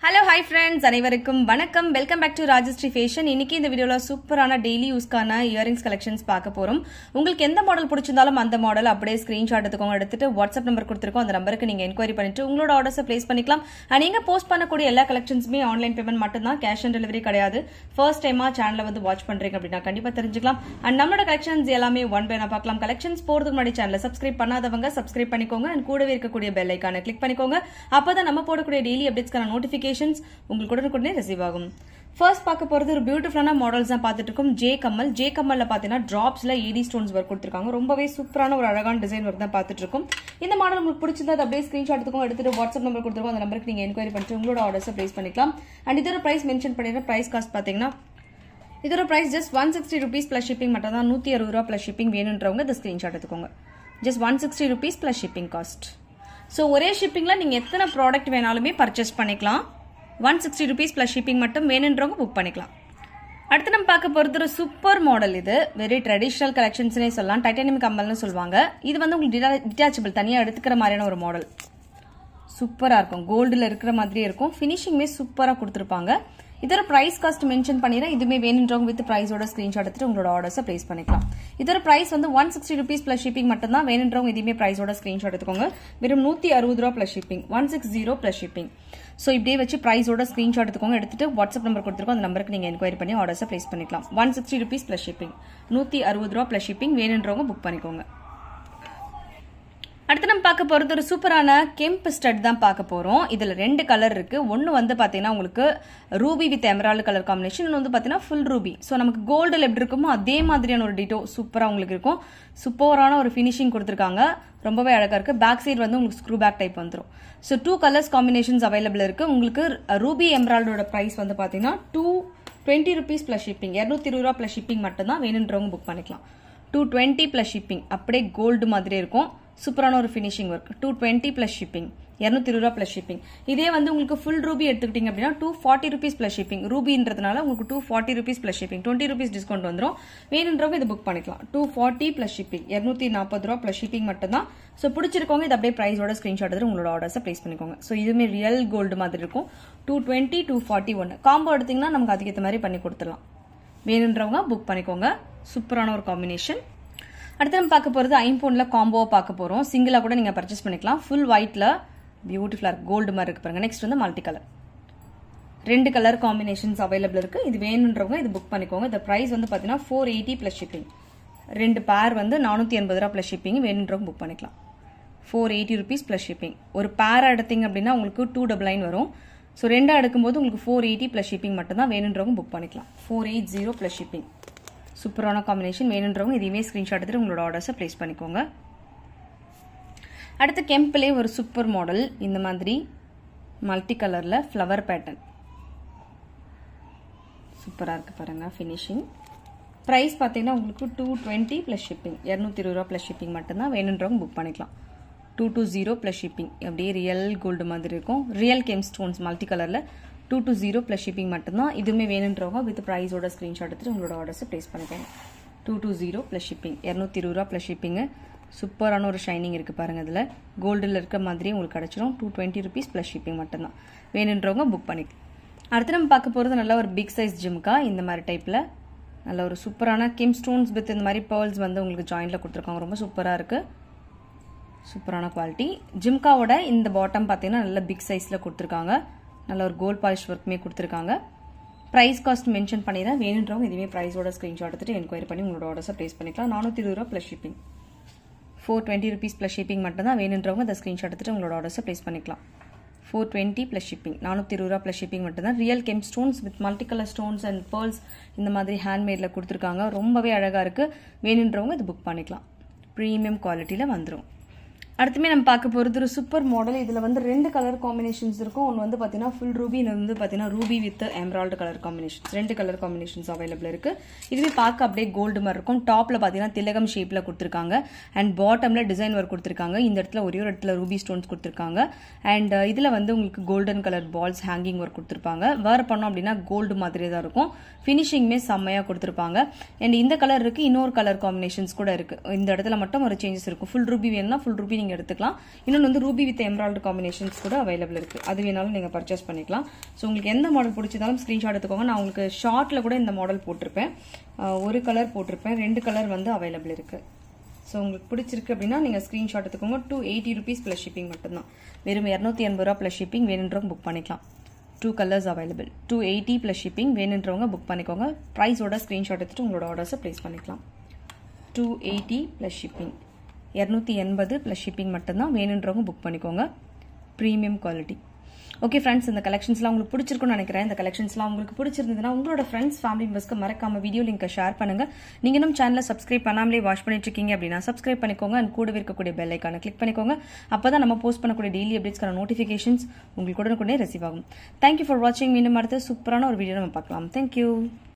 hello hi friends அனைவருக்கும் வணக்கம் welcome back to Rajashree fashion இன்னைக்கு இந்த வீடியோல சூப்பரான டெய்லி யூஸ்க்கான இயரிங்ஸ் கலெக்ஷன்ஸ் பார்க்க போறோம் உங்களுக்கு எந்த மாடல் பிடிச்சிருந்தாலும் அந்த மாடல் அப்படியே ஸ்கிரீன்ஷாட் எடுத்துக்கோங்க எடுத்துட்டு வாட்ஸ்அப் நம்பர் கொடுத்துருக்கோம் அந்த நம்பருக்கு நீங்க என்கொயரி பண்ணிட்டு உங்களோட ஆர்டர்ஸை பிளேஸ் பண்ணிக்கலாம் அண்ட் நீங்க போஸ்ட் பண்ணக்கூடிய எல்லா கலெக்ஷன்ஸுமே ஆன்லைன் பேமெண்ட் மட்டும்தான் கேஷ் ஆன் டெலிவரி கிடையாது ஃபர்ஸ்ட் டைமா சேனலை வந்து வாட்ச் பண்றீங்க அப்படின்னா கண்டிப்பா தெரிஞ்சுக்கலாம் அண்ட் நம்மளோட கலெக்ஷன்ஸ் எல்லாமே ஒன் பை நான் பார்க்கலாம் கலெக்ஷன்ஸ் போறதுக்கு முன்னாடி சேனலை சப்ஸ்கிரைப் பண்ணாதவங்க சப்ஸ்கிரைப் பண்ணிக்கோங்க அண்ட் கூடவே இருக்கக்கூடிய பெல் ஐக்கானை கிளிக் பண்ணிக்கோங்க அப்பதான் நம்ம போடக்கூடிய டெய்லி அப்டேட்ஸ்க்கான நோட்டிஃபிகேஷன்ஸ் உங்களுக்கு உடனுக்குடனே ரிசீவ் ஆகும் ஃபர்ஸ்ட் பார்க்க போறது ஒரு பியூட்டிஃபுல்லான மாடல்ஸ் தான் பார்த்துட்டு இருக்கோம் ஜே கம்மல் ஜே கம்மல்ல பாத்தீங்கன்னா டிராப்ஸ்ல ஏடி ஸ்டோன்ஸ் ஒர்க் கொடுத்துருக்காங்க ரொம்பவே சூப்பரான ஒரு அழகான டிசைன் ஒர்க் தான் பார்த்துட்டு இருக்கோம் இந்த மாடல் உங்களுக்கு பிடிச்சிருந்தா அதை அப்படியே ஸ்கிரீன்ஷாட் எடுத்துக்கோங்க எடுத்துட்டு வாட்ஸ்அப் நம்பர் கொடுத்துருக்கோம் அந்த நம்பருக்கு நீங்க என்கொயரி பண்ணிட்டு உங்களோட ஆர்டர்ஸை பிளேஸ் பண்ணிக்கலாம் அண்ட் இதோட பிரைஸ் மென்ஷன் பண்ணிடுற பிரைஸ் காஸ்ட் பாத்தீங்கன்னா இதோட price just one sixty rupees plus shipping மட்டும் தான் நூற்றி அறுபது ரூபா பிளஸ் ஷிப்பிங் வேணுன்றவங்க இந்த ஸ்க்ரீன்ஷாட் எடுத்துக்கோங்க just one sixty rupees plus shipping cost so ஒரே ஷிப்பிங்கில் நீங்கள் எத்தனை ப்ராடக்ட் வேணாலுமே பர்ச்சேஸ் பண்ணிக்கலாம் one sixty rupees plus shipping மட்டும் வேணுன்றவங்க புக் பண்ணிக்கலாம் அடுத்து நம்ம பார்க்க போகிறது ஒரு சூப்பர் மாடல் இது வெரி ட்ரெடிஷ்னல் கலெக்ஷன்ஸ்னே சொல்லலாம் டைட்டானியம் கம்பல்னு சொல்லுவாங்க இது வந்து உங்களுக்கு டிட்டாச்சபிள் தனியாக எடுத்துக்கிற மாதிரியான ஒரு மாடல் சூப்பராக இருக்கும் கோல்டில் இருக்கிற மாதிரியே இருக்கும் ஃபினிஷிங்குமே சூப்பராக கொடுத்துருப்பாங்க இதோட பிரைஸ் காஸ்ட் மென்ஷன் பண்ணிடுறேன் இதுமே வேணுன்றவங்க வித் பிரைஸோட ஸ்கிரீன்ஷாட் எடுத்துட்டு உங்களோட ஆர்டர்ஸை பிளேஸ் பண்ணிக்கலாம் இதோட பிரைஸ் வந்து one sixty rupees plus shipping மட்டும் தான் வேணுன்றவங்க இதுமே பிரைஸோட ஸ்கிரீன்ஷாட் எடுத்துக்கோங்க வெறும் நூற்றி அறுபது ரூபா plus shipping one six zero plus shipping so இப்படியே வச்சு பிரைஸோட ஸ்கிரீன்ஷாட் எடுத்துக்கோங்க எடுத்துட்டு வாட்ஸ்அப் நம்பர் கொடுத்துருக்கோம் அந்த நம்பருக்கு நீங்கள் என்கொயரி பண்ணி ஆர்டர்ஸை பிளேஸ் பண்ணிக்கலாம் one sixty rupees plus shipping நூற்றி அறுபது ரூபா பிளஸ் ஷிப்பிங் வேணுன்றவங்க புக் பண்ணிக்கோங்க அடுத்து நம்ம பார்க்க போகிறது ஒரு சூப்பரான கெம்ப் ஸ்டட் தான் பார்க்க போகிறோம் இதில் ரெண்டு கலர் இருக்கு ஒன்று வந்து பார்த்தீங்கன்னா உங்களுக்கு ruby with emerald colour combination இன்னொன்று வந்து பார்த்தீங்கன்னா ஃபுல் ரூபி ஸோ நமக்கு கோல்டில் எப்படி இருக்குமோ அதே மாதிரியான ஒரு டிட்டோ சூப்பராக உங்களுக்கு இருக்கும் சூப்பரான ஒரு ஃபினிஷிங் கொடுத்துருக்காங்க ரொம்பவே அழகாக இருக்குது பேக் சைடு வந்து உங்களுக்கு ஸ்க்ரூ பேக் டைப் வந்துடும் so two colours combinations available இருக்குது உங்களுக்கு ரூபி எம்ராய்டோட ப்ரைஸ் வந்து பார்த்தீங்கன்னா two twenty rupees plus shipping இரநூத்தி இருபது ரூபா ப்ளஸ் ஷிப்பிங் மட்டும்தான் வேணுன்றவங்க புக் பண்ணிக்கலாம் டூ டுவெண்ட்டி ப்ளஸ் ஷிப்பிங் அப்படியே கோல்டு மாதிரியே இருக்கும் சூப்பரான ஒரு finishing work two twenty plus shipping இரநூத்தி இருபது ரூபா ப்ளஸ் ஷிப்பிங் இதே வந்து உங்களுக்கு ஃபுல் ரூபி எடுத்துக்கிட்டீங்க அப்படின்னா two forty rupees plus shipping ரூபின்றதுனால உங்களுக்கு two forty rupees plus shipping twenty rupees discount வந்துடும் வேணுன்றவங்க இது புக் பண்ணிக்கலாம் டூ ஃபார்ட்டி ப்ளஸ் ஷிப்பிங் இரநூத்தி நாற்பது ரூபா ப்ளஸ் ஷிப்பிங் மட்டும் தான் ஸோ பிடிச்சிருக்கவங்க இது அப்படியே ப்ரைஸோட ஸ்க்ரீன்ஷாட் எடுத்து உங்களோட ஆர்டர்ஸை ப்ளேஸ் பண்ணிக்கோங்க ஸோ இதுவுமே ரியல் கோல்டு மாதிரி இருக்கும் டூ டுவெண்ட்டி டூ ஃபார்ட்டி ஒன்று காம்போ எடுத்தீங்கன்னா நமக்கு அதுக்கேற்ற மாதிரி பண்ணி கொடுத்துடலாம் வேணுன்றவங்க புக் பண்ணிக்கோங்க சூப்பரான ஒரு காம்பினேஷன் அடுத்து நம்ம பார்க்க போகிறது ஐம்பொன்ல காம்போவை பார்க்க போகிறோம் சிங்கிளாக கூட நீங்கள் பர்ச்சேஸ் பண்ணிக்கலாம் ஃபுல் ஒயிட்டில் பியூட்டிஃபுல்லாக கோல்டு மாதிரி இருக்கு பாருங்க நெக்ஸ்ட் வந்து மல்டி கலர் ரெண்டு கலர் காம்பினேஷன்ஸ் அவைலபிள் இருக்கு இது வேணுன்றவங்க இது புக் பண்ணிக்கோங்க இந்த ப்ரைஸ் வந்து பார்த்தீங்கன்னா ஃபோர் எயிட்டி ப்ளஸ் ஷிப்பிங் ரெண்டு பேர் வந்து நானூற்றி எண்பது ரூபா ப்ளஸ் ஷிப்பிங் வேணுன்றவங்க புக் பண்ணிக்கலாம் four eighty rupees plus shipping ஒரு பேர் எடுத்தீங்க அப்படின்னா உங்களுக்கு டூ டபுள் நைன் வரும் ஸோ ரெண்டாக எடுக்கும்போது உங்களுக்கு ஃபோர் எயிட்டி ப்ளஸ் ஷிப்பிங் மட்டும் தான் வேணுன்றவங்க புக் பண்ணிக்கலாம் four eight zero plus shipping சூப்பரான காம்பினேஷன் வேணுன்றவங்க இதையுமே ஸ்க்ரீன்ஷாட் எடுத்துட்டு உங்களோட ஆர்டர்ஸை ப்ளேஸ் பண்ணிக்கோங்க அடுத்து கெம்பிலே ஒரு சூப்பர் மாடல் இந்த மாதிரி மல்டி கலரில் ஃப்ளவர் பேட்டர்ன் சூப்பராக இருக்குது பாருங்கள் ஃபினிஷிங் ப்ரைஸ் பார்த்தீங்கன்னா உங்களுக்கு டூ டுவெண்ட்டி ப்ளஸ் ஷிப்பிங் இரநூத்தி இருபது ரூபா ப்ளஸ் ஷிப்பிங் மட்டும்தான் வேணுன்றவங்க புக் பண்ணிக்கலாம் two two zero plus shipping அப்படியே ரியல் கோல்டு மாதிரி இருக்கும் ரியல் கெம் ஸ்டோன்ஸ் மல்டி கலரில் two two zero plus shipping மட்டும்தான் இதுவுமே வேணுன்றவங்க வித் ப்ரைஸோட ஸ்க்ரீன்ஷாட் எடுத்துட்டு உங்களோட ஆர்டர்ஸை ப்ளேஸ் பண்ணிக்கோங்க two two zero plus shipping இரநூத்தி இருபது ரூபா ப்ளஸ் ஷிப்பிங்கு சூப்பரான ஒரு ஷைனிங் இருக்குது பாருங்கள் இதில் கோல்டில் இருக்க மாதிரியே உங்களுக்கு கிடச்சிரும் two twenty rupees plus shipping மட்டும்தான் வேணுன்றவங்க புக் பண்ணிக்கலாம் அடுத்து நம்ம பார்க்க போகிறது நல்ல ஒரு பிக் சைஸ் ஜிம்கா இந்த மாதிரி டைப்பில் நல்ல ஒரு சூப்பரான கிம் ஸ்டோன்ஸ் வித் இந்த மாதிரி பேர்ல்ஸ் வந்து உங்களுக்கு ஜாயிண்டில் கொடுத்துருக்காங்க ரொம்ப சூப்பராக இருக்குது சூப்பரான குவாலிட்டி ஜிம்காவோட இந்த பாட்டம் பார்த்தீங்கன்னா நல்ல பிக் சைஸில் கொடுத்துருக்காங்க நல்ல ஒரு கோல்ட் பாலிஷ் ஒர்க்குமே கொடுத்துருக்காங்க ப்ரைஸ் காஸ்ட் மென்ஷன் பண்ணிடுறேன் வேணுன்றவங்க இதுவே ப்ரைஸோட ஸ்க்ரீன்ஷாட் எடுத்துட்டு என்கொயரி பண்ணி உங்களோட ஆர்டர்ஸை ப்ளேஸ் பண்ணிக்கலாம் நானூற்றி இருபது ரூபா plus shipping four twenty rupees plus shipping மட்டும் தான் வேணுன்றவங்க இந்த ஸ்க்ரீன்ஷாட் எடுத்துட்டு உங்களோட ஆர்டர்ஸை ப்ளேஸ் பண்ணிக்கலாம் ஃபோர் டுவெண்ட்டி ப்ளஸ் ஷிப்பிங் நானூற்றி இருபது ரூபா ப்ளஸ் ஷிப்பிங் மட்டும் தான் real gem stones with multi colour stones and pearls இந்த மாதிரி ஹேண்ட்மேடில் கொடுத்துருக்காங்க ரொம்பவே அழகாக இருக்குது வேணுன்றவங்க இது புக் பண்ணிக்கலாம் ப்ரீமியம் குவாலிட்டியில் வந்துடும் அடுத்துமே நம்ம பார்க்க போகிறது ஒரு சூப்பர் மாடல் இதில் வந்து ரெண்டு கலர் காம்பினேஷன்ஸ் இருக்கும் ஒன்று வந்து பார்த்தீங்கன்னா ஃபுல் ரூபி இன்னொன்று வந்து பார்த்தீங்கன்னா ruby with emerald colour combinations ரெண்டு கலர் காம்பினேஷன்ஸ் அவைலபிள் இருக்குது இதுவே பார்க்க அப்படியே கோல்டு மாதிரி இருக்கும் டாப்பில் பார்த்தீங்கன்னா திலகம் ஷேப்பில் கொடுத்துருக்காங்க அண்ட் பாட்டமில் டிசைன் ஒர்க் கொடுத்துருக்காங்க இந்த இடத்துல ஒரே ஒரு இடத்துல ரூபி ஸ்டோன்ஸ் கொடுத்துருக்காங்க அண்ட் இதில் வந்து உங்களுக்கு golden colour balls hanging work கொடுத்துருப்பாங்க வேறு பண்ணோம் அப்படின்னா கோல்டு மாதிரி தான் இருக்கும் ஃபினிஷிங்குமே செம்மையாக கொடுத்துருப்பாங்க அண்ட் இந்த கலர் இருக்குது இன்னொரு கலர் காம்பினேஷன்ஸ் கூட இருக்குது இந்த இடத்துல மட்டும் ஒரு சேஞ்சஸ் இருக்கும் ஃபுல் ரூபி வேணும்னா ஃபுல் ரூபி நீங்கள் நீங்கள் எடுத்துக்கலாம் இன்னொன்று வந்து ரூபி வித் எம்ராய்டு காம்பினேஷன்ஸ் கூட அவைலபிள் இருக்குது அது வேணாலும் நீங்கள் பர்ச்சேஸ் பண்ணிக்கலாம் ஸோ உங்களுக்கு எந்த மாடல் பிடிச்சிருந்தாலும் ஸ்க்ரீன்ஷாட் எடுத்துக்கோங்க நான் உங்களுக்கு ஷார்ட்டில் கூட இந்த மாடல் போட்டிருப்பேன் அஹ் ஒரு கலர் போட்டிருப்பேன் ரெண்டு கலர் வந்து அவைலபிள் இருக்குது ஸோ உங்களுக்கு பிடிச்சிருக்கு அப்படின்னா நீங்கள் ஸ்க்ரீன்ஷாட் எடுத்துக்கோங்க two eighty rupees plus shipping மட்டும்தான் வெறும் இரநூத்தி எண்பது ரூபா ப்ளஸ் ஷிப்பிங் வேணுன்றவங்க புக் பண்ணிக்கலாம் two colours available two eighty plus shipping வேணுன்றவங்க புக் பண்ணிக்கோங்க ப்ரைஸோட ஸ்க்ரீன்ஷாட் எடுத்துட்டு உங்களோட ஆர்டர்ஸை ப்ளேஸ் பண்ணிக்கலாம் டூ எயிட்டி ப்ளஸ் ஷிப்பிங் இரநூத்தி எண்பது ப்ளஸ் ஷிப்பிங் மட்டும்தான் வேணுன்றவங்க புக் பண்ணிக்கோங்க ப்ரீமியம் குவாலிட்டி ஓகே ஃப்ரெண்ட்ஸ் இந்த கலெக்ஷன்ஸ்லாம் உங்களுக்கு பிடிச்சிருக்கும்னு நினைக்கிறேன் இந்த கலெக்ஷன்ஸ்லாம் உங்களுக்கு பிடிச்சிருந்ததுன்னா உங்களோட ஃப்ரெண்ட்ஸ் ஃபேமிலி மெம்பர்ஸ்க்கு மறக்காம வீடியோ லிங்கை ஷேர் பண்ணுங்க நீங்க இன்னும் சேனலை சப்ஸ்கிரைப் பண்ணாமலே வாட்ச் பண்ணிட்டு இருக்கீங்க அப்படின்னா சப்ஸ்கிரைப் பண்ணிக்கோங்க அண்ட் கூடவே இருக்கக்கூடிய பெல் ஐக்கானை கிளிக் பண்ணிக்கோங்க அப்பதான் நம்ம போஸ்ட் பண்ணக்கூடிய டெய்லி அப்டேட்ஸ்க்கான நோட்டிஃபிகேஷன்ஸ் உங்களுக்கு உடனுக்குடனே ரிசீவ் ஆகும் தேங்க்யூ ஃபார் வாட்சிங் மீண்டும் அடுத்த சூப்பரான ஒரு வீடியோ நம்ம பார்க்கலாம் தேங்க்யூ